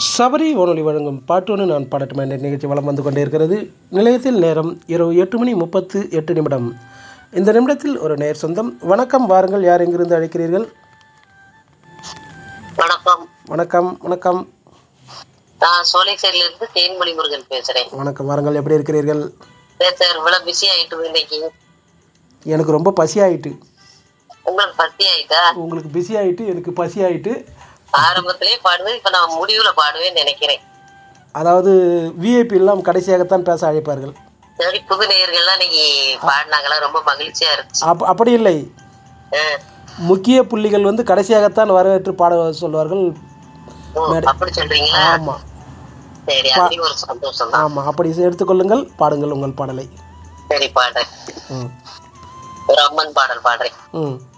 சபரி வானொலி வழங்கும் பாட்டோன்னு நான் பாடட்டுமா என்ற நிகழ்ச்சி வலம் வந்து கொண்டே இருக்கிறது நிலையத்தில் நேரம் இரவு எட்டு மணி முப்பத்து எட்டு நிமிடம் இந்த நிமிடத்தில் ஒரு நேர் சொந்தம் வணக்கம் வாருங்கள் யார் எங்கிருந்து அழைக்கிறீர்கள் வணக்கம் வணக்கம் வணக்கம் நான் சோலைசேரில இருந்து தேன்மொழி முருகன் பேசுறேன் வணக்கம் வாருங்கள் எப்படி இருக்கிறீர்கள் சரி சார் இவ்வளவு பிஸி ஆயிட்டு இன்னைக்கு எனக்கு ரொம்ப பசி ஆயிட்டு உங்களுக்கு பத்தி ஆயிட்டா உங்களுக்கு பிஸி ஆயிட்டு எனக்கு பசி ஆயிட்டு ஆரம்பத்திலே பாடுவேன் இப்ப நான் முடிவுல பாடுவேன்னு நினைக்கிறேன் அதாவது விஐபி எல்லாம் கடைசியாகத்தான் பேச அழைப்பார்கள் சரி புது நேயர்கள்லாம் இன்னைக்கு பாடினாங்களா ரொம்ப மகிழ்ச்சியா இருந்துச்சு அப் அப்படி இல்லை ஆ. முக்கிய புள்ளிகள் வந்து கடைசியாகத்தான் வரவேற்று பாட சொல்வார்கள் ஓ, அப்படி சொல்றீங்களா ஆமாம் சரி அதுலயும் ஒரு சந்தோஷம் தான் ஆமாம் அப்படி எடுத்துக்கொள்ளுங்கள் பாடுங்கள் உங்கள் பாடலை சரி பாடுறேன் ம் ஒரு அம்மன் பாடல் பாடுறேன் ம்